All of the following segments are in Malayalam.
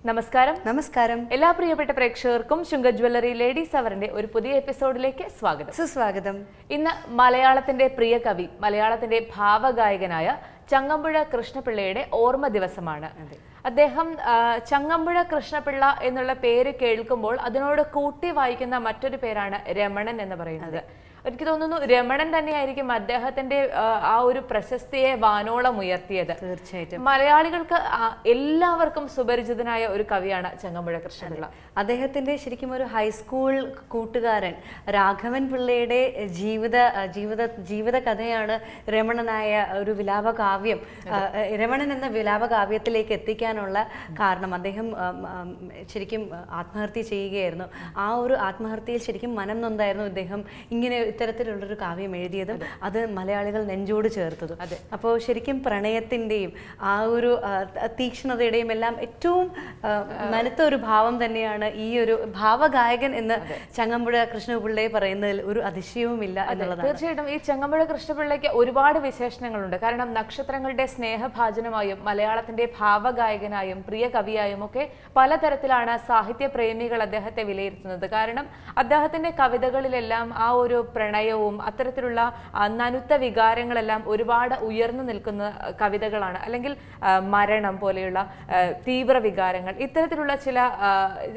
നമസ്കാരം നമസ്കാരം എല്ലാ പ്രിയപ്പെട്ട പ്രേക്ഷകർക്കും ശുങ്ക ജ്വല്ലറി ലേഡീസ് അവറിന്റെ ഒരു പുതിയ എപ്പിസോഡിലേക്ക് സ്വാഗതം സുസ്വാഗതം ഇന്ന് മലയാളത്തിന്റെ പ്രിയ കവി മലയാളത്തിന്റെ ഭാവഗായകനായ ചങ്ങമ്പുഴ കൃഷ്ണപിള്ളയുടെ ഓർമ്മ ദിവസമാണ് അദ്ദേഹം ആ, ചങ്ങമ്പുഴ കൃഷ്ണപിള്ള എന്നുള്ള പേര് കേൾക്കുമ്പോൾ അതിനോട് കൂട്ടി വായിക്കുന്ന മറ്റൊരു പേരാണ് രമണൻ എന്ന് പറയുന്നത് എനിക്ക് തോന്നുന്നു രമണൻ തന്നെയായിരിക്കും അദ്ദേഹത്തിന്റെ ആ, ആ ഒരു പ്രശസ്തിയെ വാനോളം ഉയർത്തിയത് തീർച്ചയായിട്ടും മലയാളികൾക്ക് ആ, എല്ലാവർക്കും സുപരിചിതനായ ഒരു കവിയാണ് ചങ്ങമ്പുഴ കൃഷ്ണപിള്ള അദ്ദേഹത്തിന്റെ ശരിക്കും ഒരു ഹൈസ്കൂൾ കൂട്ടുകാരൻ രാഘവൻ പിള്ളയുടെ ജീവിത ജീവിത ജീവിത കഥയാണ് രമണനായ ഒരു വിലാപ കാവ്യം ആ, രമണൻ എന്ന വിലാപ കാവ്യത്തിലേക്ക് എത്തിക്കാനുള്ള കാരണം അദ്ദേഹം ഉം, ഉം, ശരിക്കും ആത്മഹത്യ ചെയ്യുകയായിരുന്നു ആ ഒരു ആത്മഹത്യയിൽ ശരിക്കും മനം നൊന്തായിരുന്നു ഇദ്ദേഹം ഇങ്ങനെ ഇത്തരത്തിലുള്ളൊരു കാവ്യം എഴുതിയതും അത് മലയാളികൾ നെഞ്ചോട് ചേർത്തതും അപ്പോൾ ശരിക്കും പ്രണയത്തിൻ്റെയും ആ ഒരു ആ, ത- തീക്ഷ്ണതയുടെയും എല്ലാം ഏറ്റവും ആ, നനുത്ത ഒരു ഭാവം തന്നെയാണ് ഈ ഒരു ഭാവഗായകൻ എന്ന് ചങ്ങമ്പുഴ കൃഷ്ണപിള്ളയെ പറയുന്നതിൽ ഒരു അതിശയവുമില്ല എന്നുള്ളതാണ് തീർച്ചയായിട്ടും ഈ ചെങ്ങമ്പുഴ കൃഷ്ണപിള്ളയ്ക്ക് ഒരുപാട് വിശേഷണങ്ങളുണ്ട് കാരണം നക്ഷത്രങ്ങളുടെ സ്നേഹഭാജനമായും മലയാളത്തിന്റെ ഭാവഗായകനായും പ്രിയ കവിയായും ഒക്കെ പലതരത്തിലാണ് സാഹിത്യ പ്രേമികൾ അദ്ദേഹത്തെ വിലയിരുത്തുന്നത് കാരണം അദ്ദേഹത്തിന്റെ കവിതകളിലെല്ലാം ആ ഒരു പ്രണയവും അത്തരത്തിലുള്ള ആ, നനുത്ത വികാരങ്ങളെല്ലാം ഒരുപാട് ഉയർന്നു നിൽക്കുന്ന ആ, കവിതകളാണ് അല്ലെങ്കിൽ ആ, മരണം പോലെയുള്ള ആ, തീവ്ര വികാരങ്ങൾ ഇത്തരത്തിലുള്ള ചില ആ,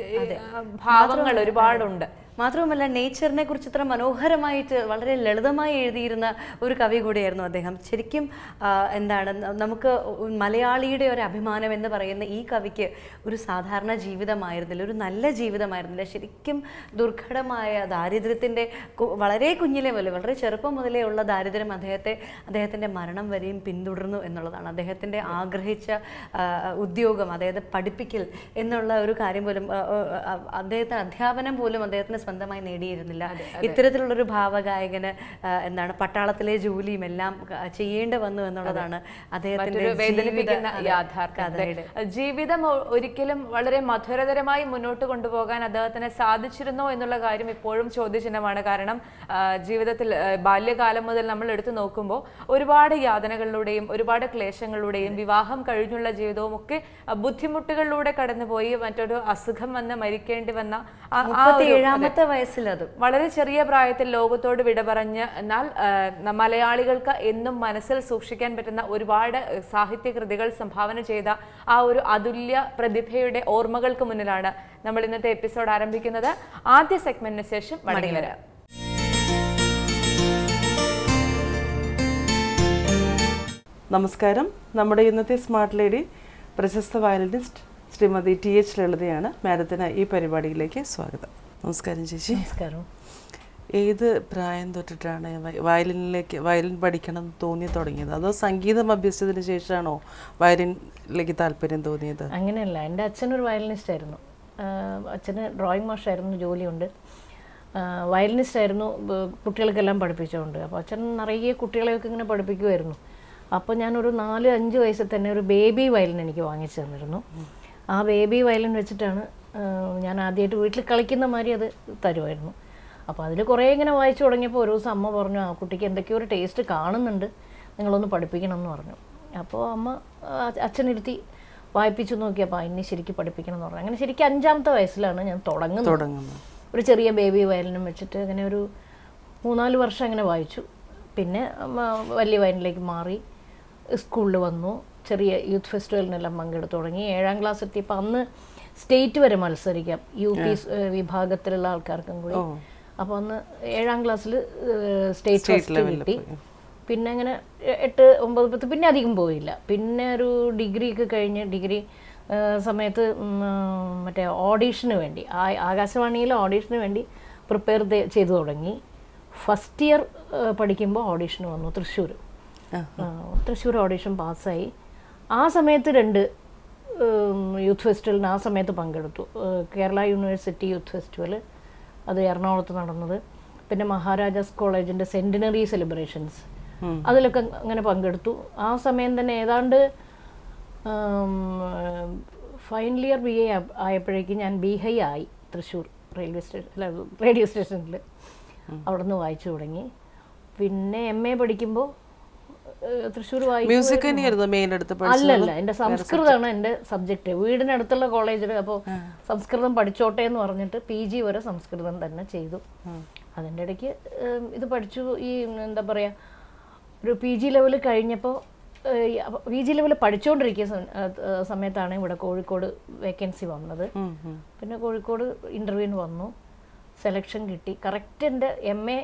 ആ, ഭാവങ്ങൾ ഒരുപാടുണ്ട് മാത്രവുമല്ല നേച്ചറിനെ കുറിച്ച് ഇത്ര മനോഹരമായിട്ട് വളരെ ലളിതമായി എഴുതിയിരുന്ന ഒരു കവി കൂടിയായിരുന്നു അദ്ദേഹം ശരിക്കും ആ, എന്താണ് ന- നമുക്ക് മലയാളിയുടെ ഒരു അഭിമാനം എന്ന് പറയുന്ന ഈ കവിക്ക് ഒരു സാധാരണ ജീവിതമായിരുന്നില്ല ഒരു നല്ല ജീവിതമായിരുന്നില്ല ശരിക്കും ദുർഘടമായ ദാരിദ്ര്യത്തിൻ്റെ കു- വളരെ കുഞ്ഞിലെ മുതലേ വളരെ ചെറുപ്പം മുതലേ ഉള്ള ദാരിദ്ര്യം അദ്ദേഹത്തെ അദ്ദേഹത്തിൻ്റെ മരണം വരെയും പിന്തുടർന്നു എന്നുള്ളതാണ് അദ്ദേഹത്തിൻ്റെ ആഗ്രഹിച്ച ആ, ഉദ്യോഗം അതായത് പഠിപ്പിക്കൽ എന്നുള്ള ഒരു കാര്യം പോലും ആ, ആ, അദ്ദേഹത്തിന് അധ്യാപനം പോലും അദ്ദേഹത്തിന് സ്വന്തമായി നേടിയിരുന്നില്ല ഇത്തരത്തിലുള്ളൊരു ഭാവഗായകന് ആ, എന്താണ് പട്ടാളത്തിലെ ജോലിയും എല്ലാം ക- ചെയ്യേണ്ടി വന്നു എന്നുള്ളതാണ് അദ്ദേഹത്തിന്റെ മറ്റൊരു വേദനിപ്പിക്കുന്ന ജീവിത- അതെ, യാഥാർത്ഥ്യം കഥയുടെ ജീവിതം ഒ- ഒരിക്കലും വളരെ മധുരതരമായി മുന്നോട്ട് കൊണ്ടുപോകാൻ അദ്ദേഹത്തിന് സാധിച്ചിരുന്നോ എന്നുള്ള കാര്യം ഇപ്പോഴും ചോദ്യചിഹ്നമാണ് കാരണം ആ, ജീവിതത്തിൽ ആ, ബാല്യകാലം മുതൽ നമ്മൾ എടുത്തു നോക്കുമ്പോൾ ഒരുപാട് യാതനകളിലൂടെയും ഒരുപാട് ക്ലേശങ്ങളിലൂടെയും വിവാഹം കഴിഞ്ഞുള്ള ജീവിതവും ഒക്കെ ആ, ബുദ്ധിമുട്ടുകളിലൂടെ കടന്നുപോയി മറ്റൊരു അസുഖം വന്ന് മരിക്കേണ്ടി വന്ന ആ- ആ മുപ്പത്തി ഒരു- ഏഴാമത്തെ വയസ്സിലതും വളരെ ചെറിയ പ്രായത്തിൽ ലോകത്തോട് വിട പറഞ്ഞ് എന്നാൽ ആ, ന- മലയാളികൾക്ക് എന്നും മനസ്സിൽ സൂക്ഷിക്കാൻ പറ്റുന്ന ഒരുപാട് ആ, സാഹിത്യ കൃതികൾ സംഭാവന ചെയ്ത ആ ഒരു അതുല്യ പ്രതിഭയുടെ ഓർമ്മകൾക്ക് മുന്നിലാണ് നമ്മൾ ഇന്നത്തെ എപ്പിസോഡ് ആരംഭിക്കുന്നത് ആദ്യ സെഗ്മെന്റിന് ശേഷം മടങ്ങി വരാം നമസ്കാരം നമ്മുടെ ഇന്നത്തെ സ്മാർട്ട് ലേഡി പ്രശസ്ത വയലിനിസ്റ്റ് ശ്രീമതി ടി എച്ച് ലളിതയാണ് മാഡത്തിന് ഈ പരിപാടിയിലേക്ക് സ്വാഗതം നമസ്കാരം ചേച്ചി നമസ്കാരം ഏത് പ്രായം തൊട്ടിട്ടാണ് വയ- വയലിനിലേക്ക് വയലിൻ പഠിക്കണം എന്ന് തോന്നി തുടങ്ങിയത് അതോ സംഗീതം അഭ്യസിച്ചതിന് ശേഷമാണോ വയലിനിലേക്ക് താല്പര്യം തോന്നിയത് അങ്ങനെയല്ല എൻ്റെ അച്ഛനൊരു വയലിനിസ്റ്റ് ആയിരുന്നു ആഹ് അച്ഛന് ഡ്രോയിങ് മാഷായിരുന്നു ജോലിയുണ്ട് ആഹ് വയലിനിസ്റ്റ് ആയിരുന്നു ബ- കുട്ടികൾക്കെല്ലാം പഠിപ്പിച്ചുകൊണ്ട് അപ്പോൾ അച്ഛൻ നിറയെ കുട്ടികളെയൊക്കെ ഇങ്ങനെ പഠിപ്പിക്കുമായിരുന്നു അപ്പോൾ ഞാനൊരു നാല് അഞ്ച് വയസ്സിൽ തന്നെ ഒരു ബേബി വയലിൻ എനിക്ക് വാങ്ങിച്ചു തന്നിരുന്നു ആ ബേബി വയലിൻ വെച്ചിട്ടാണ് ആഹ് ഞാൻ ആദ്യമായിട്ട് വീട്ടിൽ കളിക്കുന്ന മാതിരി അത് തരുമായിരുന്നു അപ്പോൾ അതിൽ കുറേ ഇങ്ങനെ വായിച്ചു തുടങ്ങിയപ്പോൾ ഒരു ദിവസം അമ്മ പറഞ്ഞു ആ കുട്ടിക്ക് എന്തൊക്കെയോ ഒരു ടേസ്റ്റ് കാണുന്നുണ്ട് നിങ്ങളൊന്ന് പഠിപ്പിക്കണം എന്ന് പറഞ്ഞു അപ്പോൾ അമ്മ ആ, അച്ഛനിരുത്തി വായിപ്പിച്ചു നോക്കിയപ്പോൾ ഇനി ശരിക്കും പഠിപ്പിക്കണം എന്ന് പറഞ്ഞു അങ്ങനെ ശരിക്കും അഞ്ചാമത്തെ വയസ്സിലാണ് ഞാൻ തുടങ്ങുന്നത് തുടങ്ങുന്നത് ഒരു ചെറിയ ബേബി വയലിനും വെച്ചിട്ട് അങ്ങനെ ഒരു മൂന്നാല് വർഷം അങ്ങനെ വായിച്ചു പിന്നെ അമ്മ വലിയ വയലിനിലേക്ക് മാറി സ്കൂളിൽ വന്നു ചെറിയ യൂത്ത് ഫെസ്റ്റിവലിനെല്ലാം പങ്കെടുത്തു തുടങ്ങി ഏഴാം ക്ലാസ് എത്തിയപ്പോൾ അന്ന് സ്റ്റേറ്റ് വരെ മത്സരിക്കാം യു പി വിഭാഗത്തിലുള്ള ആൾക്കാർക്കും കൂടി അപ്പോൾ അന്ന് ഏഴാം ക്ലാസ്സിൽ സ്റ്റേറ്റ് ഫസ്റ്റ് കിട്ടി പിന്നെ അങ്ങനെ എ- എട്ട് ഒമ്പത് പത്ത് പിന്നെ അധികം പോയില്ല പിന്നെ ഒരു ഡിഗ്രി ഒക്കെ കഴിഞ്ഞ് ഡിഗ്രി ആ, സമയത്ത് ഉം, ആ, മറ്റേ ഓഡീഷന് വേണ്ടി ആ- ആകാശവാണിയിലെ ഓഡീഷന് വേണ്ടി പ്രിപ്പയർ ചെയ്തു തുടങ്ങി ഫസ്റ്റ് ഇയർ പഠിക്കുമ്പോൾ ഓഡീഷന് വന്നു തൃശ്ശൂർ തൃശ്ശൂർ ഓഡീഷൻ പാസ്സായി ആ സമയത്ത് രണ്ട് യൂത്ത് ഫെസ്റ്റിവലിന് ആ സമയത്ത് പങ്കെടുത്തു ഏഹ് കേരള യൂണിവേഴ്സിറ്റി യൂത്ത് ഫെസ്റ്റിവൽ അത് എറണാകുളത്ത് നടന്നത് പിന്നെ മഹാരാജാസ് കോളേജിൻ്റെ സെൻറ്റിനറി സെലിബ്രേഷൻസ് അതിലൊക്കെ അങ്ങനെ പങ്കെടുത്തു ആ സമയം തന്നെ ഏതാണ്ട് ഫൈനൽ ഇയർ ബി എ ആയപ്പോഴേക്കും ഞാൻ ബി ഹൈ ആയി തൃശ്ശൂർ റെയിൽവേ സ്റ്റേഷൻ അല്ല റേഡിയോ സ്റ്റേഷനിൽ അവിടെ നിന്ന് വായിച്ചു തുടങ്ങി പിന്നെ എം എ പഠിക്കുമ്പോൾ തൃശ്ശൂർ വായിക്കും മ്യൂസിക് തന്നെയായിരുന്നു മെയിൻ എടുത്ത് പഠിച്ചത് അല്ലല്ല എൻ്റെ സംസ്കൃതമാണ് എൻ്റെ സബ്ജക്റ്റ് വീടിനടുത്തുള്ള കോളേജിൽ അപ്പോൾ സംസ്കൃതം പഠിച്ചോട്ടെ എന്ന് പറഞ്ഞിട്ട് പി ജി വരെ സംസ്കൃതം തന്നെ ചെയ്തു അതിൻ്റെ ഇടയ്ക്ക് ഏം, ഇത് പഠിച്ചു ഈ എന്താ പറയുക ഒരു പി ജി ലെവൽ കഴിഞ്ഞപ്പോൾ പി ജി ലെവൽ പഠിച്ചുകൊണ്ടിരിക്കുന്ന സ- ആ, ആ, സമയത്താണ് ഇവിടെ കോഴിക്കോട് വേക്കൻസി വന്നത് ഉം, ഉം. പിന്നെ കോഴിക്കോട് ഇൻ്റർവ്യൂവിന് വന്നു സെലക്ഷൻ കിട്ടി കറക്റ്റ് എൻ്റെ M A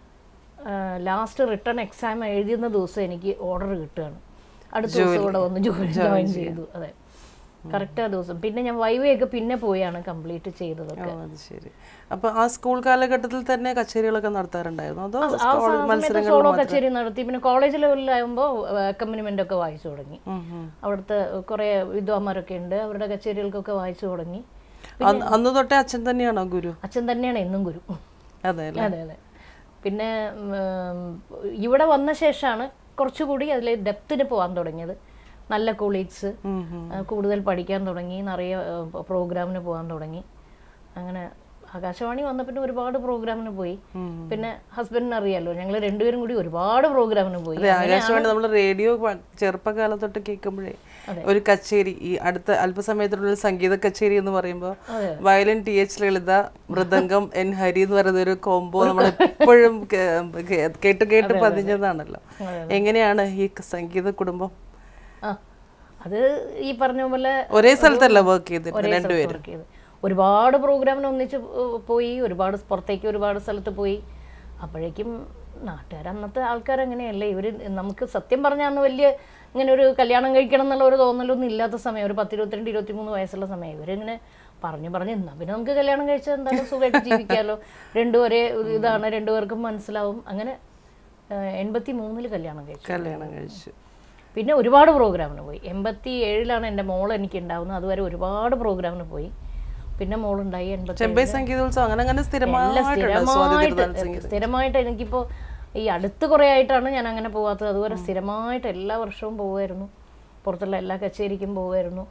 last written exam എഴുതുന്ന ദിവസം എനിക്ക് ഓർഡർ കിട്ടുകയാണ് അടുത്ത ദിവസം ഇവിടെ വന്ന് ജോയിൻ ജോയിൻ ചെയ്തു അതെ കറക്റ്റ് ആ ദിവസം പിന്നെ ഞാൻ വൈവയൊക്കെ പിന്നെ പോയാണ് കംപ്ലീറ്റ് ചെയ്തതൊക്കെ ഓ, അത് ശരി അപ്പൊ ആ സ്കൂൾ കാലഘട്ടത്തിൽ തന്നെ കച്ചേരികളൊക്കെ നടത്താറുണ്ടായിരുന്നു അതോ ആ സ്കൂൾ സമയത്ത് മത്സരങ്ങൾ സോളോ കച്ചേരി നടത്തി പിന്നെ കോളേജ് ലെവലിലാകുമ്പോൾ അക്കമ്പനിമെൻ്റ് ഒക്കെ വായിച്ചു തുടങ്ങി ഉം, ഉം. അവിടുത്തെ കുറേ വിദ്വാന്മാരൊക്കെ ഉണ്ട് അവരുടെ കച്ചേരികൾക്കൊക്കെ വായിച്ചു തുടങ്ങി അന്ന് അന്ന് തൊട്ടേ അച്ഛൻ തന്നെയാണോ ഗുരു അച്ഛൻ തന്നെയാണ് എന്നും ഗുരു അതെ അല്ലേ അതെ അതെ പിന്നെ ഉം, ഇവിടെ വന്ന ശേഷമാണ് കുറച്ചുകൂടി അതിൽ ഡെപ്തിന് പോകാൻ തുടങ്ങിയത് നല്ല കൊളീഗ്സ് ഉം, ഉം. കൂടുതൽ പഠിക്കാൻ തുടങ്ങി നിറയെ പ്രോഗ്രാമിന് പോകാൻ തുടങ്ങി അങ്ങനെ ആകാശവാണി വന്ന പിന്നെ ഒരുപാട് പ്രോഗ്രാമിന് പോയി പിന്നെ ഹസ്ബൻഡിന് അറിയാലോ ഞങ്ങൾ രണ്ടുപേരും കൂടി ഒരുപാട് പ്രോഗ്രാമിന് പോയി അതെ ആകാശവാണി നമ്മൾ റേഡിയോ ചെറുപ്പകാലം തൊട്ട് കേൾക്കുമ്പോഴേ ഒരു കച്ചേരി ഈ അടുത്ത അല്പസമയത്തിനുള്ളിൽ സംഗീത കച്ചേരി എന്ന് പറയുമ്പോൾ violin T H Lalitha mridangam N Hari എന്ന് പറയുന്ന ഒരു കോംബോ നമ്മൾ എപ്പോഴും കേ- കേ- കേട്ട് കേട്ട് പതിഞ്ഞതാണല്ലോ എങ്ങനെയാണ് ഈ സംഗീത കുടുംബം ആ അത് ഈ പറഞ്ഞ പോലെ ഒരേ സ്ഥലത്തല്ല വർക്ക് ചെയ്തിരുന്നത് ഒരേ സ്ഥലത്ത് രണ്ടുപേരും work ചെയ്ത്. ഒരുപാട് പ്രോഗ്രാമിന് ഒന്നിച്ച് പോ- പോയി ഒരുപാട് പുറത്തേക്ക് ഒരുപാട് സ്ഥലത്ത് പോയി അപ്പോഴേക്കും നാട്ടുകാർ അന്നത്തെ ആൾക്കാർ അങ്ങനെയല്ലേ ഇവർ നമുക്ക് സത്യം പറഞ്ഞാൽ അന്ന് വലിയ ഇങ്ങനെ ഒരു കല്യാണം കഴിക്കണം എന്നുള്ള ഒരു തോന്നലൊന്നും ഇല്ലാത്ത സമയം ഒരു പത്തിരുപത്തിരണ്ട് ഇരുപത്തിമൂന്ന് വയസ്സുള്ള സമയം ഇവരിങ്ങനെ പറഞ്ഞു പറഞ്ഞ് എന്നാ പിന്നെ നമുക്ക് കല്യാണം കഴിച്ചാൽ എന്തായാലും സുഖമായിട്ട് ജീവിക്കാമല്ലോ രണ്ടും ഒരേ ഇതാണ് രണ്ടുപേർക്കും മനസ്സിലാവും അങ്ങനെ എൺപത്തി മൂന്നിൽ കല്യാണം കഴിച്ചു കല്യാണം കഴിച്ചു പിന്നെ ഒരുപാട് പ്രോഗ്രാമിന് പോയി എൺപത്തി ഏഴിലാണ് എൻ്റെ മോൾ എനിക്ക് ഉണ്ടാവുന്നത് അതുവരെ ഒരുപാട് പ്രോഗ്രാമിന് പോയി പിന്നെ മോളുണ്ടായി എൺപത്തി ചെമ്പൈ സംഗീതോത്സവം അങ്ങനെ അങ്ങനെ എല്ലാം സ്ഥിരമായിട്ടുണ്ടോ സ്വാതി സ്ഥിരമായിട്ട് തിരുനാൾ സംഗീതം സ്ഥിരമായിട്ട് എനിക്കിപ്പോൾ ഈ അടുത്ത് കുറേ ആയിട്ടാണ് ഞാൻ അങ്ങനെ പോകാത്തത് അതുവരെ സ്ഥിരമായിട്ട് എല്ലാ വർഷവും പോവുമായിരുന്നു പുറത്തുള്ള എല്ലാ കച്ചേരിക്കും പോവുമായിരുന്നു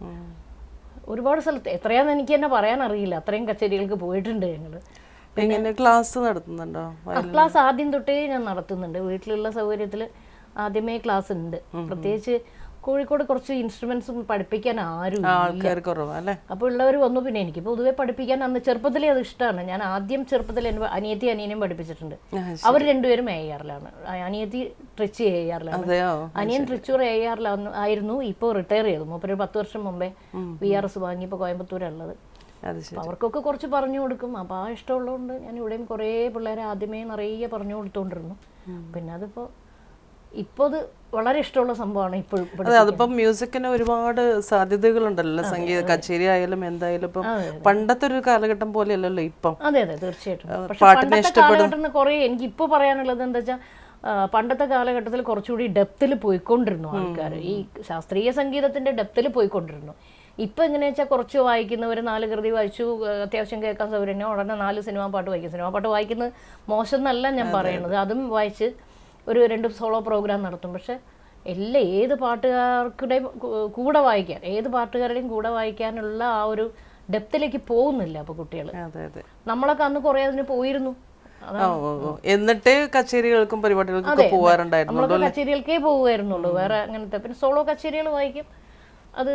ഒരുപാട് സ്ഥലത്ത് എത്രയാന്ന് എനിക്ക് തന്നെ പറയാൻ അറിയില്ല അത്രയും കച്ചേരികൾക്ക് പോയിട്ടുണ്ട് ഞങ്ങൾ എങ്ങനെ ക്ലാസ് നടത്തുന്നുണ്ടോ ക്ലാസ് ആദ്യം തൊട്ടേ ഞാൻ നടത്തുന്നുണ്ട് വീട്ടിലുള്ള സൗകര്യത്തിൽ ആദ്യമേ ക്ലാസ് ഉണ്ട് പ്രത്യേകിച്ച് കോഴിക്കോട് കുറച്ച് ഇൻസ്ട്രുമെന്റ്സും പഠിപ്പിക്കാൻ ആരും ഇല്ല. ആൾക്കാർ കുറവാ അല്ലേ അപ്പോൾ ഉള്ളവർ വന്നു പിന്നെ എനിക്ക് പൊതുവെ പഠിപ്പിക്കാൻ അന്ന് ചെറുപ്പത്തിലേ അത് ഇഷ്ടമാണ് ഞാൻ ആദ്യം ചെറുപ്പത്തിൽ എൻ്റെ അനിയത്തി അനിയനെയും പഠിപ്പിച്ചിട്ടുണ്ട് ആ, അവർ രണ്ടുപേരും എ ആറിലാണ് അനിയത്തി ട്രിച്ചി എ ആറിലാണ് അതെയോ അനിയൻ തൃശ്ശൂർ എ ആറിലാണ് ആയിരുന്നു ഇപ്പോൾ റിട്ടയർ ചെയ്തു മൂപ്പര് ഒരു പത്ത് വർഷം മുമ്പേ വി ആർ എസ് വാങ്ങി ഇപ്പോൾ കോയമ്പത്തൂരുള്ളത് അത് ശരി അപ്പോൾ അവർക്കൊക്കെ കുറച്ച് പറഞ്ഞു കൊടുക്കും അപ്പോൾ ആ ഇഷ്ടമുള്ളതുകൊണ്ട് ഞാൻ ഇവിടെയും കുറേ പിള്ളേരെ ആദ്യമേ നിറയെ പറഞ്ഞു കൊടുത്തുകൊണ്ടിരുന്നു പിന്നെ അതിപ്പോൾ ഇപ്പോൾ അത് വളരെ ഇഷ്ടമുള്ള സംഭവമാണ് ഇപ്പോഴും അതെ അതിപ്പം മ്യൂസിക്കിന് ഒരുപാട് സാധ്യതകളുണ്ടല്ലോ സംഗീത കച്ചേരി ആയാലും എന്തായാലും ഇപ്പം പണ്ടത്തെ ഒരു കാലഘട്ടം പോലെയല്ലല്ലോ ഇപ്പം അതെ അതെ തീർച്ചയായിട്ടും പക്ഷെ പാട്ടിനെ പണ്ടത്തെ കാലഘട്ടത്തിൽ കുറേ എനിക്ക് ഇപ്പോൾ പറയാനുള്ളത് എന്താ വെച്ചാൽ പണ്ടത്തെ കാലഘട്ടത്തിൽ കുറച്ചുകൂടി ഡെപ്തിൽ പോയിക്കൊണ്ടിരുന്നു ആൾക്കാർ ഈ ശാസ്ത്രീയ സംഗീതത്തിന്റെ ഡെപ്തിൽ പോയിക്കൊണ്ടിരുന്നു ഇപ്പൊ എങ്ങനെയാ വെച്ചാൽ കുറച്ച് വായിക്കുന്നവർ നാല് കൃതി വായിച്ചു ആ, അത്യാവശ്യം കേൾക്കാൻ സൗകര്യം ഉടനെ നാല് സിനിമാ പാട്ട് വായിക്കും സിനിമാ പാട്ട് വായിക്കുന്നത് മോശം എന്നല്ല ഞാൻ പറയുന്നത് അതും വായിച്ച് ഒരു രണ്ട് സോളോ പ്രോഗ്രാം നടത്തും പക്ഷെ എല്ലാ ഏത് പാട്ടുകാർക്കുടെയും കൂ- കൂടെ വായിക്കാൻ ഏത് പാട്ടുകാരുടെയും കൂടെ വായിക്കാനുള്ള ആ ഒരു ഡെപ്തിലേക്ക് പോകുന്നില്ല അപ്പോൾ കുട്ടികൾ അതെ അതെ നമ്മളൊക്കെ അന്ന് കുറേ അതിന് പോയിരുന്നു ആ, ഓ, ഓ. എന്നിട്ട് കച്ചേരികൾക്കും പരിപാടികൾക്കും ഒക്കെ പോവാറുണ്ടായിരുന്നു നമ്മളൊക്കെ കച്ചേരികൾക്കേ പോകുമായിരുന്നുള്ളൂ വേറെ അങ്ങനത്തെ പിന്നെ സോളോ കച്ചേരികൾ വായിക്കും അത്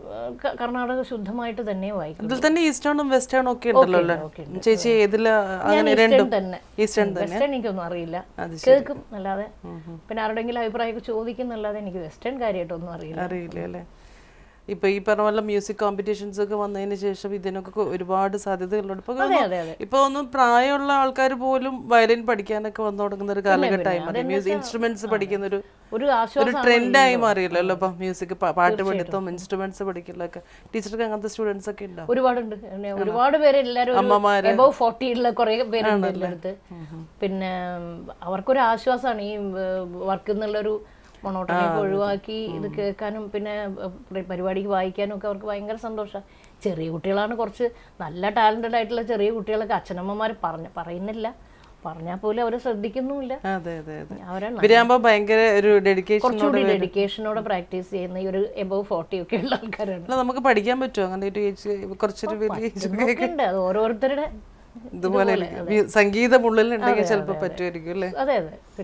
ക- കർണാടക ശുദ്ധമായിട്ട് തന്നെ വായിക്കും ഇതിൽ തന്നെ ഈസ്റ്റേണും വെസ്റ്റേണും ഒക്കെ ഉണ്ടല്ലോ അല്ലേ ഒക്കെ ചേച്ചി ഏതിലാ ഞാൻ അങ്ങനെ ഈസ്റ്റേൺ രണ്ടും തന്നെ ഈസ്റ്റേൺ തന്നെ വെസ്റ്റേൺ എനിക്കൊന്നും അറിയില്ല അത് കേൾക്കും അല്ലാതെ പിന്നെ ആരുടെങ്കിലും അഭിപ്രായമൊക്കെ ചോദിക്കുന്നല്ലാതെ എനിക്ക് വെസ്റ്റേൺ കാര്യമായിട്ടൊന്നും അറിയില്ല അറിയില്ല അല്ലേ ഇപ്പൊ ഈ പറഞ്ഞ പോലെ മ്യൂസിക് കോമ്പറ്റീഷൻസ് ഒക്കെ വന്നതിന് ശേഷം ഇതിനൊക്കെ കൊ- ഒരുപാട് സാധ്യതകളുണ്ട് ഇപ്പൊ അതെ അതെ അതെ ഇപ്പൊ ഒന്നും പ്രായമുള്ള ആൾക്കാർ പോലും വയലിൻ പഠിക്കാനൊക്കെ വന്നു തുടങ്ങുന്ന ഒരു കാലഘട്ടമായി മാറി മ്യൂസിക് ഇൻസ്ട്രുമെന്റ്സ് പഠിക്കുന്ന ഒരു ഒരു ഒരു ആശ്വാസം ട്രെൻഡായി മാറിയല്ലോ അല്ലോ ഇപ്പൊ മ്യൂസിക് പാട്ട് പഠിത്തം ഇൻസ്ട്രുമെന്റ്സ് പഠിക്കലൊക്കെ ടീച്ചർക്ക് അങ്ങനത്തെ സ്റ്റുഡൻസ് ഒക്കെ ഉണ്ടോ ഒരുപാടുണ്ട് പിന്നെ ഒരുപാട് പേര് എല്ലാവരും അമ്മമാര്. എബവ് ഫോർട്ടിയുള്ള കുറെ പേരുണ്ട് എല്ലായിടത്ത് പിന്നെ ഉം, അവർക്കൊരു ആശ്വാസമാണ് ഈ വർക്ക് എന്നുള്ളൊരു മൊണോട്ടണിയൊക്കെ ഒഴിവാക്കി ഇത് കേൾക്കാനും പിന്നെ ഉം, പരി- പരിപാടിക്ക് വായിക്കാനും ഒക്കെ അവർക്ക് ഭയങ്കര സന്തോഷമാണ് ചെറിയ കുട്ടികളാണ് കുറച്ച് നല്ല ടാലന്റഡ് ആയിട്ടുള്ള ചെറിയ കുട്ടികളൊക്കെ അച്ഛനമ്മമാർ പറഞ്ഞ പറയുന്നില്ല പറഞ്ഞാൽ പോലും അവർ ശ്രദ്ധിക്കുന്നുമില്ല അതെ അതെ അതെ അവരാണ് ഇവരാകുമ്പോ ഭയങ്കര ഒരു ഡെഡിക്കേഷൻ കുറച്ചുകൂടി ഡെഡിക്കേഷനോടെ പ്രാക്ടീസ് ചെയ്യുന്ന ഈ ഒരു എബവ് ഫോർട്ടി ഒക്കെ ഉള്ള ആൾക്കാരാണ് അല്ല നമുക്ക് പഠിക്കാൻ പറ്റുമോ അങ്ങനെ ഒരു ഏജ് കുറച്ചൊരു വലിയ age ഒക്കെ ഉണ്ട് അത് ഓരോരുത്തരുടെ ഇതുപോലെ മ്യൂ- സംഗീതം ഉള്ളിലുണ്ടെങ്കിൽ ചിലപ്പോ പറ്റുമായിരിക്കും അല്ലേ അതെ അതെ പിന്നെ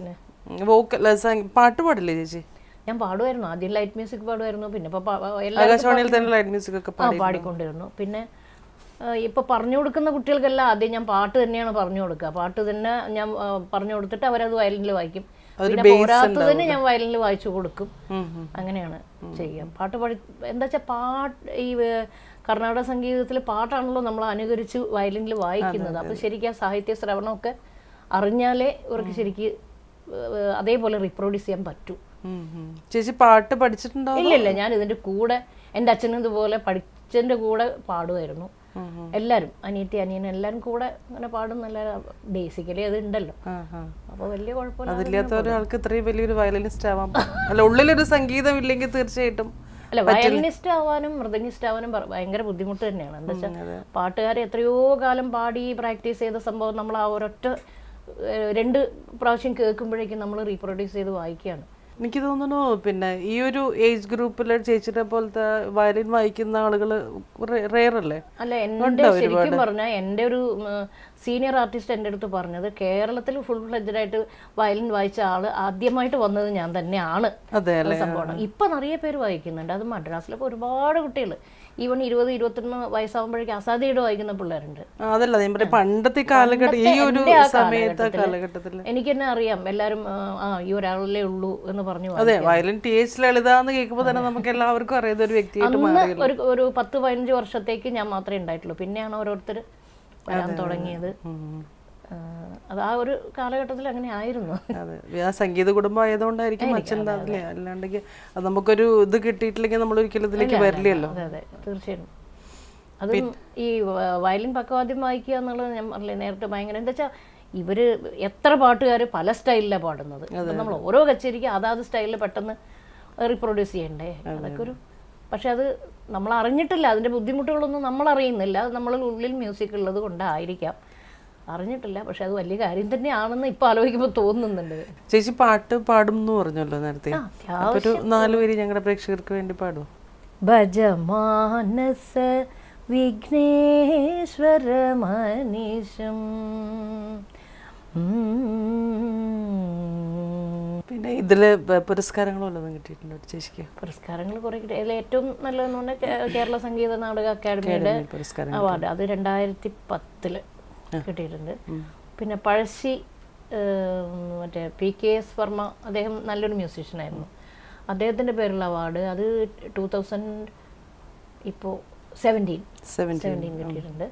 വോക്കൽ പാട്ട് പാടില്ലേ ചേച്ചി ഞാൻ പാടുമായിരുന്നു ആദ്യം ലൈറ്റ് മ്യൂസിക് പാടുമായിരുന്നു പിന്നെ ഇപ്പോൾ എല്ലാ ആകാശവാണിയിൽ തന്നെ ലൈറ്റ് മ്യൂസിക് ഒക്കെ ആ പാടി പാടിക്കൊണ്ടിരുന്നു പിന്നെ ആ, ഇപ്പൊ പറഞ്ഞു കൊടുക്കുന്ന കുട്ടികൾക്കെല്ലാം ആദ്യം ഞാൻ പാട്ട് തന്നെയാണ് പറഞ്ഞു കൊടുക്കുക പാട്ട് തന്നെ ഞാൻ ആ, പറഞ്ഞു കൊടുത്തിട്ട് അവരത് വയലിനിൽ വായിക്കും പിന്നെ പോരാത്തതിന് ഞാൻ വയലിനിൽ വായിച്ചു കൊടുക്കും അങ്ങനെയാണ് ചെയ്യുക പാട്ട് പാടി എന്താ വെച്ചാൽ പാട്ട് ഈ ഏർ, കർണാടക സംഗീതത്തിൽ പാട്ടാണല്ലോ നമ്മൾ അനുകരിച്ച് വയലിനിൽ വായിക്കുന്നത് അപ്പൊ ശരിക്കും ആ സാഹിത്യ ശ്രവണമൊക്കെ അറിഞ്ഞാലേ ഇവർക്ക് ശരിക്ക് ഏർ, അതേപോലെ റിപ്രൊഡ്യൂസ് ചെയ്യാൻ പറ്റൂ ഉം, ഉം. ചേച്ചി പാട്ട് പഠിച്ചിട്ടുണ്ടോ ഇല്ല ഇല്ല ഞാൻ ഇതിന്റെ കൂടെ എൻ്റെ അച്ഛനും ഇതുപോലെ പഠിച്ചതിന്റെ കൂടെ പാടുമായിരുന്നു എല്ലാവരും അനിയത്തി അനിയൻ എല്ലാവരും കൂടെ അങ്ങനെ പാടും നല്ല ബേസിക്കലി അത് ഉണ്ടല്ലോ ആ, ആ. അപ്പോൾ വലിയ കുഴപ്പമില്ല അതില്ലാത്ത ഒരാൾക്ക് ഇത്രയും വലിയൊരു വയലിനിസ്റ്റ് ആവാൻ പറ്റും. അല്ല ഉള്ളിലൊരു സംഗീതം ഇല്ലെങ്കിൽ തീർച്ചയായിട്ടും അല്ല വയലിനിസ്റ്റ് ആവാനും മൃദംഗിസ്റ്റ് ആവാനും ഭ- ഭയങ്കര ബുദ്ധിമുട്ട് തന്നെയാണ് എന്താ വെച്ചാൽ പാട്ടുകാരെ എത്രയോ കാലം പാടി പ്രാക്ടീസ് ചെയ്ത സംഭവം നമ്മൾ ആ ഒരൊറ്റ ഏഹ്, രണ്ട് പ്രാവശ്യം കേൾക്കുമ്പോഴേക്കും നമ്മൾ റീപ്രൊഡ്യൂസ് ചെയ്ത് വായിക്കുകയാണ് എനിക്ക് തോന്നുന്നു പിന്നെ ഈ ഒരു ഏജ് ഗ്രൂപ്പിൽ ചേച്ചിയുടെ പോലത്തെ വയലിൻ വായിക്കുന്ന ആളുകൾ റെയർ അല്ലേ അല്ല എൻ്റെ ശരിക്കും പറഞ്ഞാൽ എൻ്റെ ഒരു സീനിയർ ആർട്ടിസ്റ്റ് എൻ്റെ അടുത്ത് പറഞ്ഞത് കേരളത്തിൽ ഫുൾ ഫ്ലെഡ്ജഡ് ആയിട്ട് വയലിൻ വായിച്ച ആള് ആദ്യമായിട്ട് വന്നത് ഞാൻ തന്നെയാണ് അതെ ഉള്ള സംഭവമാണ് ഇപ്പൊ നിറയെ പേര് വായിക്കുന്നുണ്ട് അത് മദ്രാസിലൊക്കെ ഒരുപാട് കുട്ടികൾ ഈവൺ ഇരുപത് ഇരുപത്തൊന്ന് വയസ്സാകുമ്പോഴേക്കും അസാദിയുടെ വായിക്കുന്ന പിള്ളേരുണ്ട് ആ, അതല്ല ഞാൻ പറയാം പണ്ടത്തെ കാലഘട്ടം ഈ ഒരു എൻ്റെ ആ സമയത്തെ കാലഘട്ടത്തില് കാലഘട്ടത്തിൽ എനിക്ക് തന്നെ അറിയാം എല്ലാവരും ആ, ആ ഈ ഒരാളല്ലേ ഉള്ളൂ എന്ന് പറഞ്ഞു അതെ വയലിൻ ടി എച്ച് ലളിത എന്ന് കേൾക്കുമ്പോൾ തന്നെ നമുക്ക് എല്ലാവർക്കും അറിയാം ഒരു വ്യക്തിയായിട്ട് അന്ന് മാറി ഒരു ഒരു പത്ത് പതിനഞ്ച് വർഷത്തേക്ക് ഞാൻ മാത്രമേ ഉണ്ടായിട്ടുള്ളൂ പിന്നെയാണ് ഓരോരുത്തർ വരാൻ തുടങ്ങിയത് ആ, അത് ആ ഒരു കാലഘട്ടത്തിൽ അങ്ങനെ ആയിരുന്നു അതെ ആ സംഗീത കുടുംബം ആയതുകൊണ്ടായിരിക്കും അച്ഛൻ അതിലെ അല്ലാണ്ടെങ്കിൽ അത് നമുക്കൊരു ഇത് കിട്ടിയിട്ടില്ലെങ്കിൽ നമ്മൾ ഒരിക്കലും ഇതിലേക്ക് വരില്ലല്ലോ അതെ അതെ തീർച്ചയായും അതും ഈ വ- വയലിൻ പക്കവാദ്യം വായിക്കുക എന്നുള്ളത് ഞാൻ പറഞ്ഞില്ലേ നേരത്തെ ഭയങ്കര എന്താ വെച്ചാൽ ഇവര് എത്ര പാട്ടുകാർ പല സ്റ്റൈലിലാണ് പാടുന്നത് അപ്പം നമ്മൾ ഓരോ കച്ചേരിക്ക് അതാത് സ്റ്റൈലിൽ പെട്ടെന്ന് റീപ്രൊഡ്യൂസ് ചെയ്യണ്ടേ അതൊക്കെ ഒരു പക്ഷെ അത് നമ്മൾ അറിഞ്ഞിട്ടില്ല അതിന്റെ ബുദ്ധിമുട്ടുകളൊന്നും നമ്മൾ അറിയുന്നില്ല അത് നമ്മൾ ഉള്ളിൽ മ്യൂസിക് ഉള്ളത് കൊണ്ടായിരിക്കാം അറിഞ്ഞിട്ടില്ല പക്ഷെ അത് വലിയ കാര്യം തന്നെയാണെന്ന് ഇപ്പൊ ആലോചിക്കുമ്പോൾ തോന്നുന്നുണ്ട് ചേച്ചി പാട്ട് പാടും എന്ന് പറഞ്ഞല്ലോ നേരത്തെ ആ, അപ്പൊ ഒരു നാല് പേര് ഞങ്ങളുടെ പ്രേക്ഷകർക്ക് വേണ്ടി പാടും ഭജമാനസ വിഘ്നേശ്വര മനീഷം പിന്നെ ഇതില് പ- പുരസ്കാരങ്ങളും വല്ലതും കിട്ടിയിട്ടുണ്ടോ ചേച്ചിക്ക് പുരസ്കാരങ്ങൾ കുറെ കിട്ടി അതിൽ ഏറ്റവും നല്ലതെന്ന് പറഞ്ഞാൽ കേ- കേരള സംഗീത നാടക അക്കാദമിയുടെ അക്കാദമി പുരസ്കാരം അവാർഡ് അത് രണ്ടായിരത്തി പത്തില് കിട്ടിയിട്ടുണ്ട് പിന്നെ പഴശ്ശി ഏഹ്, മറ്റേ പി കെ എസ് വർമ്മ അദ്ദേഹം നല്ലൊരു മ്യൂസീഷ്യനായിരുന്നു അദ്ദേഹത്തിൻ്റെ പേരുള്ള അവാർഡ് അത് ടൂ തൗസൻഡ് ഇപ്പോൾ സെവൻറ്റീൻ സെവൻറ്റീൻ സെവൻറ്റീൻ കിട്ടിയിട്ടുണ്ട്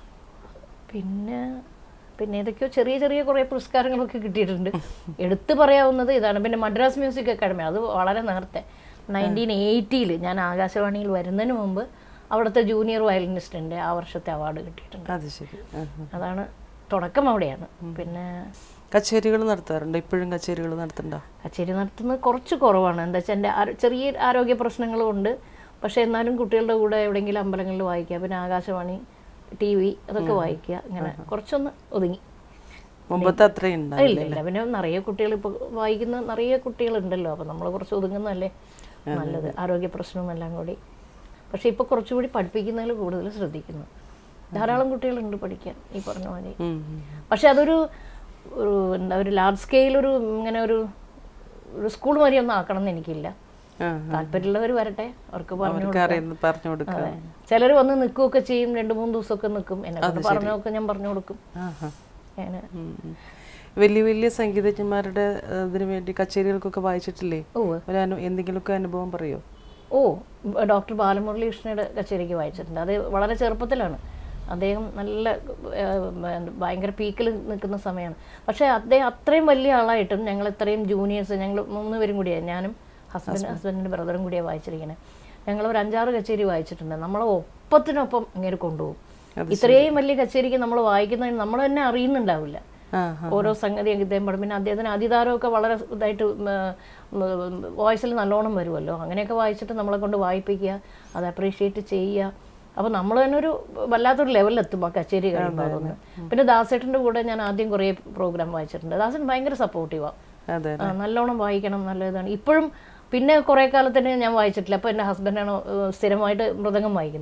പിന്നെ പിന്നെ ഏതൊക്കെയോ ചെറിയ ചെറിയ കുറേ പുരസ്കാരങ്ങളൊക്കെ കിട്ടിയിട്ടുണ്ട് എടുത്തു പറയാവുന്നത് ഇതാണ് പിന്നെ മദ്രാസ് മ്യൂസിക് അക്കാഡമി അത് വളരെ നേരത്തെ നയൻറ്റീൻ എയ്റ്റിയിൽ ഞാൻ ആകാശവാണിയിൽ വരുന്നതിന് മുമ്പ് അവിടുത്തെ ജൂനിയർ വയലിനിസ്റ്റിൻ്റെ ആ വർഷത്തെ അവാർഡ് കിട്ടിയിട്ടുണ്ട് അത് ശരി ആഹാ. അതാണ് തുടക്കം അവിടെയാണ് പിന്നെ കച്ചേരികൾ നടത്താറുണ്ട് ഇപ്പോഴും കച്ചേരികൾ നടത്തണ്ടോ കച്ചേരി നടത്തുന്നത് കുറച്ച് കുറവാണ് എന്താ വെച്ചാൽ എൻ്റെ ആരോ- ചെറിയ ആരോഗ്യ പ്രശ്നങ്ങളും ഉണ്ട് പക്ഷേ എന്നാലും കുട്ടികളുടെ കൂടെ എവിടെയെങ്കിലും അമ്പലങ്ങളിൽ വായിക്കുക പിന്നെ ആകാശവാണി ടി വി അതൊക്കെ വായിക്കുക ഇങ്ങനെ കുറച്ചൊന്ന് ഒതുങ്ങി മുമ്പത്തെ അത്രയും ഇല്ല ഉണ്ടാവില്ല ഇല്ല പിന്നെ നിറയെ കുട്ടികൾ ഇപ്പോൾ വായിക്കുന്ന നിറയെ കുട്ടികളുണ്ടല്ലോ അപ്പോൾ നമ്മൾ കുറച്ച് ഒതുങ്ങുന്നതല്ലേ നല്ലത് ആരോഗ്യ പ്രശ്നവും എല്ലാം കൂടി പക്ഷേ ഇപ്പോൾ കുറച്ചുകൂടി പഠിപ്പിക്കുന്നതിൽ കൂടുതൽ ശ്രദ്ധിക്കുന്നു ധാരാളം കുട്ടികളുണ്ട് പഠിക്കാൻ ഈ പറഞ്ഞ മാതിരി ഉം, ഉം. പക്ഷെ അതൊരു ഒരു എന്താ ഒരു ലാർജ് സ്കെയിൽ ഒരു ഇങ്ങനെ ഒരു ഒരു സ്കൂൾ മാതിരി ഒന്നും ആക്കണം എന്ന് എനിക്കില്ല ആ, താല്പര്യമുള്ളവർ വരട്ടെ അവർക്ക് പറഞ്ഞു അവർക്ക് അറിയുന്നത് പറഞ്ഞു കൊടുക്കുക ചിലർ വന്ന് നിൽക്കുകയൊക്കെ ചെയ്യും രണ്ട് മൂന്ന് ദിവസമൊക്കെ നിൽക്കും എന്നെ കൊണ്ട് പറഞ്ഞൊക്കെ ഞാൻ പറഞ്ഞു കൊടുക്കും ആഹാ. അങ്ങനെ ഉം, ഉം. വലിയ വലിയ സംഗീതജ്ഞന്മാരുടെ ഏഹ്, ഇതിനു വേണ്ടി കച്ചേരികൾക്കൊക്കെ വായിച്ചിട്ടില്ലേ ഉവ്വ്. ഒരു അനു എന്തെങ്കിലുമൊക്കെ അനുഭവം പറയോ ഓ ബ- ഡോക്ടർ ബാലമുരളി കൃഷ്ണയുടെ കച്ചേരിക്ക് വായിച്ചിട്ടുണ്ട് അത് വളരെ ചെറുപ്പത്തിലാണ് അദ്ദേഹം നല്ല ഏഹ്, ബ- ഭയങ്കര പീക്കിൽ നിൽക്കുന്ന സമയമാണ് പക്ഷേ അദ്ദേഹം അത്രയും വലിയ ആളായിട്ടും ഞങ്ങൾ ഇത്രയും ജൂനിയേഴ്സ് ഞങ്ങൾ മൂന്ന് പേരും കൂടിയാണ് ഞാനും ഹസ്ബൻഡ് ഹസ്ബൻഡിൻ്റെ ബ്രദറും കൂടിയാണ് വായിച്ചിരിക്കുന്നത് ഞങ്ങൾ ഒരു അഞ്ചാറ് കച്ചേരി വായിച്ചിട്ടുണ്ട് നമ്മളെ ഒപ്പത്തിനൊപ്പം ഇങ്ങനെ കൊണ്ടുപോകും ഇത്രയും വലിയ കച്ചേരിക്ക് നമ്മൾ വായിക്കുന്നതിന് നമ്മൾ തന്നെ അറിയുന്നുണ്ടാവില്ല ആ ഓരോ സംഗതി ഇദ്ദേഹം പാടും പിന്നെ അദ്ദേഹത്തിന് അതിതാരമൊക്കെ വളരെ ഇതായിട്ട് വോയിസിൽ നല്ലോണം വരുമല്ലോ അങ്ങനെയൊക്കെ വായിച്ചിട്ട് നമ്മളെ കൊണ്ട് വായിപ്പിക്കുക അത് അപ്രീഷിയേറ്റ് ചെയ്യുക അപ്പോൾ നമ്മൾ തന്നെ ഒരു വല്ലാത്തൊരു ലെവലിലെത്തും ആ കച്ചേരി കഴിയുമ്പോൾ അതൊന്ന് പിന്നെ ദാസേട്ടൻ്റെ കൂടെ ഞാൻ ആദ്യം കുറേ പ്രോഗ്രാം വായിച്ചിട്ടുണ്ട് ദാസൻ ഭയങ്കര സപ്പോർട്ടീവാണ് അതെ ആ, നല്ലോണം വായിക്കണം നല്ല ഇതാണ് ഇപ്പോഴും പിന്നെ കുറേ കാലത്തിന് ഞാൻ വായിച്ചിട്ടില്ല അപ്പോൾ എൻ്റെ ഹസ്ബൻഡാണ് സ്ഥിരമായിട്ട് മൃദംഗം വായിക്കുന്നത്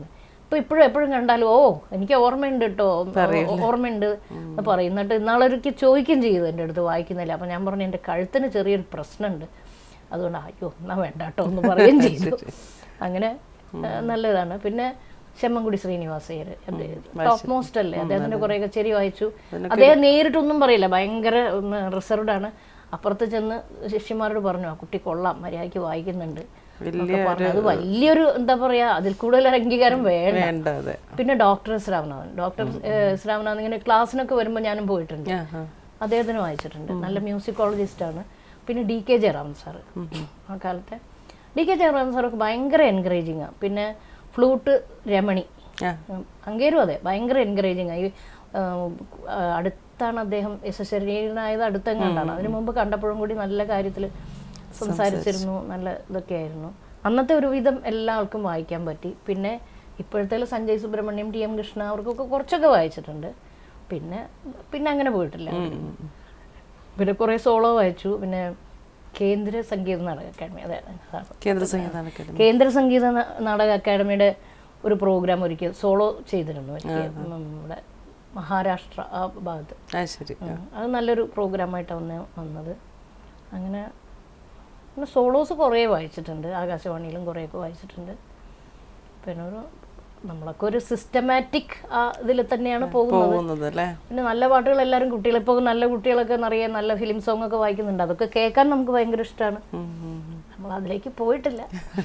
ഇപ്പൊ ഇപ്പോഴും എപ്പോഴും കണ്ടാലും ഓ എനിക്ക് ഓർമ്മയുണ്ട് കേട്ടോ ഓർമ്മയുണ്ട് എന്ന് പറയും എന്നിട്ട് ഇന്നാളൊരിക്കൽ ചോദിക്കുകയും ചെയ്തു എൻ്റെ അടുത്ത് വായിക്കുന്നില്ല അപ്പൊ ഞാൻ പറഞ്ഞു എൻ്റെ കഴുത്തിന് ചെറിയൊരു പ്രശ്നമുണ്ട് അതുകൊണ്ട് അയ്യോ എന്നാ വേണ്ട കേട്ടോ എന്ന് പറയുകയും ചെയ്തു അങ്ങനെ ആ, നല്ലതാണ് പിന്നെ ചെമ്മൻകുടി ശ്രീനിവാസയ്യർ ടോപ്പ് മോസ്റ്റ് അല്ലേ അദ്ദേഹത്തിന്റെ കുറെ കച്ചേരി വായിച്ചു അദ്ദേഹം നേരിട്ടൊന്നും പറയില്ല ഭയങ്കര റിസർവ്ഡ് ആണ് അപ്പുറത്ത് ചെന്ന് ശിഷ്യന്മാരോട് പറഞ്ഞു ആ കുട്ടി കൊള്ളാം മര്യാദയ്ക്ക് വായിക്കുന്നുണ്ട് എന്നൊക്കെ പറഞ്ഞു. അത് വലിയൊരു എന്താ പറയാ അതിൽ കൂടുതൽ ഒരു അംഗീകാരം വേണ്ട വേണ്ട അതെ പിന്നെ doctor S Ramanathan doctor S Ramanathan ഇങ്ങനെ ക്ലാസ്സിനൊക്കെ വരുമ്പോൾ ഞാനും പോയിട്ടുണ്ട് ആഹാ. അദ്ദേഹത്തിന് വായിച്ചിട്ടുണ്ട് നല്ല മ്യൂസിക്കോളജിസ്റ്റ് ആണ് പിന്നെ ഡി കെ ജയറാമൻ സാറ് ആ കാലത്തെ ഡി കെ ജയറാമൻ സാറൊക്കെ ഭയങ്കര എൻകറേജിങ് ആണ് പിന്നെ ഫ്ലൂട്ട് രമണി ആ. ഉം, അങ്ങേരും അതെ ഭയങ്കര എൻകറേജിങ് ഈ ഉം, ആ, അടുത്താണ് അദ്ദേഹം എസ് എസ് ശരീരനായത് അടുത്തെങ്ങാണ്ടാണ് അതിനു മുമ്പ് കണ്ടപ്പോഴും കൂടി നല്ല കാര്യത്തിൽ സംസാരിച്ചിരുന്നു നല്ല ഇതൊക്കെ ആയിരുന്നു അന്നത്തെ ഒരുവിധം എല്ലാ ആൾക്കും വായിക്കാൻ പറ്റി പിന്നെ ഇപ്പോഴത്തെ സഞ്ജയ് സുബ്രഹ്മണ്യം ടി എം കൃഷ്ണ അവർക്കൊക്കെ കുറച്ചൊക്കെ വായിച്ചിട്ടുണ്ട് പിന്നെ പിന്നെ അങ്ങനെ പോയിട്ടില്ല പിന്നെ കുറേ സോളോ വായിച്ചു പിന്നെ കേന്ദ്ര സംഗീത നാടക അക്കാദമി അതെ അതാണ് കേന്ദ്ര സംഗീത അക്കാദമി കേന്ദ്ര സംഗീത ന- നാടക അക്കാദമിയുടെ ഒരു പ്രോഗ്രാം ഒരിക്കൽ സോളോ ചെയ്തിരുന്നു ഒരിക്കൽ നമ്മുടെ മഹാരാഷ്ട്ര ആ ഭാഗത്ത് ആ ശരി ഉം. അത് നല്ലൊരു പ്രോഗ്രാമായിട്ടാണ് വന്ന് വന്നത് അങ്ങനെ പിന്നെ സോളോസ് കുറേ വായിച്ചിട്ടുണ്ട് ആകാശവാണിയിലും കുറേയൊക്കെ വായിച്ചിട്ടുണ്ട് പിന്നെ ഒരു നമ്മളൊക്കെ ഒരു സിസ്റ്റമാറ്റിക് ആ ഇതിൽ തന്നെയാണ് പോകുന്നത് പോകുന്നത് അല്ലേ പിന്നെ നല്ല പാട്ടുകൾ എല്ലാവരും കുട്ടികൾ ഇപ്പോൾ നല്ല കുട്ടികളൊക്കെ നിറയെ നല്ല ഫിലിം സോങ് ഒക്കെ വായിക്കുന്നുണ്ട് അതൊക്കെ കേൾക്കാൻ നമുക്ക് ഭയങ്കര ഇഷ്ടമാണ് ഉം, ഉം, ഉം. നമ്മൾ അതിലേക്ക് പോയിട്ടില്ല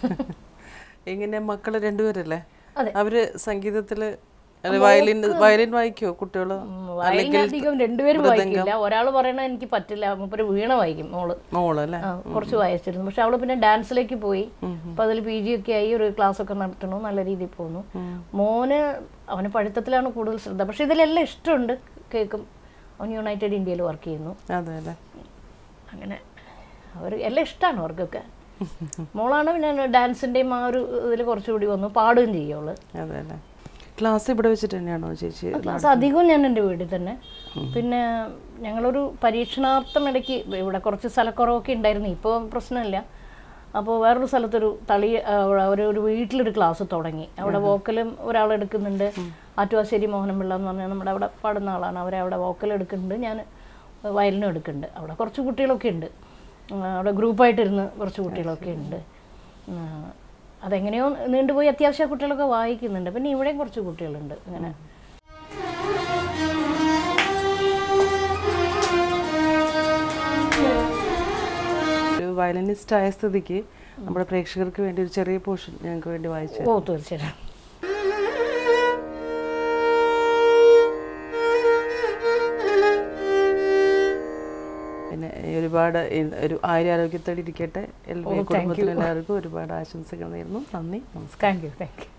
എങ്ങനെ മക്കള് രണ്ടുപേരല്ലേ അതെ. അവര് സംഗീതത്തില് അല്ല, വയലിൻ വയലിൻ വായിക്കോ കുട്ടികള് വയലിനധികം രണ്ടുപേരും വായിക്കില്ല ഒരാൾ പറയണ എനിക്ക് പറ്റില്ല മുപ്പൊരു വീണ വായിക്കും മോള് മോള് അല്ലേ ആ, കുറച്ച് വായിച്ചിരുന്നു പക്ഷെ അവള് പിന്നെ ഡാൻസിലേക്ക് പോയി അപ്പൊ അതിൽ പി ജി ഒക്കെ ആയി ഒരു ക്ലാസ് ഒക്കെ നടത്തണു നല്ല രീതിയിൽ പോകുന്നു മോന് അവന് പഠിത്തത്തിലാണ് കൂടുതൽ ശ്രദ്ധ പക്ഷെ ഇതിലെല്ലാം ഇഷ്ടമുണ്ട് കേൾക്കും അവൻ യുണൈറ്റഡ് ഇന്ത്യയിൽ വർക്ക് ചെയ്യുന്നു അതെ അല്ലേ അങ്ങനെ അവർ എല്ലാം ഇഷ്ടമാണ് അവർക്കൊക്കെ മോളാണ് പിന്നെ ഡാൻസിന്റെയും ആ ഒരു ഇതിൽ കുറച്ചുകൂടി വന്നു പാടുകയും ചെയ്യും അവള് അതെ അല്ലേ ക്ലാസ് ഇവിടെ വെച്ചിട്ട് തന്നെയാണോ ചേച്ചി ക്ലാസ് അധികവും ഞാൻ എൻ്റെ വീട്ടിൽ തന്നെ പിന്നെ ഞങ്ങളൊരു പരീക്ഷണാർത്ഥം ഇടയ്ക്ക് ഇവിടെ കുറച്ച് സ്ഥലക്കുറവൊക്കെ ഉണ്ടായിരുന്നു ഇപ്പോൾ പ്രശ്നമില്ല അപ്പോൾ വേറൊരു സ്ഥലത്തൊരു തളി ആ, ഒരു ഒരു വീട്ടിലൊരു ക്ലാസ് തുടങ്ങി അവിടെ വോക്കലും ഒരാൾ എടുക്കുന്നുണ്ട് ആറ്റുവാശ്ശേരി മോഹനപിള്ള എന്ന് പറഞ്ഞാൽ നമ്മുടെ അവിടെ പാടുന്ന ആളാണ് അവരെ അവിടെ വോക്കൽ എടുക്കുന്നുണ്ട് ഞാൻ വയലിനും എടുക്കുന്നുണ്ട് അവിടെ കുറച്ച് കുട്ടികളൊക്കെ ഉണ്ട് ആ, അവിടെ ഗ്രൂപ്പായിട്ടിരുന്ന് കുറച്ച് കുട്ടികളൊക്കെ ഉണ്ട് ആ, അതെങ്ങനെയോ നീണ്ടുപോയി അത്യാവശ്യം കുട്ടികളൊക്കെ വായിക്കുന്നുണ്ട് പിന്നെ ഇവിടെയും കുറച്ച് കുട്ടികളുണ്ട് അങ്ങനെ ഒരു വയലിനിസ്റ്റ് ആയ സ്ഥിതിക്ക് നമ്മുടെ പ്രേക്ഷകർക്ക് വേണ്ടി ഒരു ചെറിയ പോർഷൻ ഞങ്ങൾക്ക് വേണ്ടി വായിച്ചു ഓ തീർച്ചയായിട്ടും പിന്നെ ഒരുപാട് ഇ- ഒരു ആയിരം ആരോഗ്യത്തോടെ ഇരിക്കട്ടെ എല്ലാ കുടുംബത്തിലെല്ലാവർക്കും ഒരുപാട് ആശംസകൾ നേരുന്നു നന്ദി നമസ്കാരം താങ്ക് യു താങ്ക് യു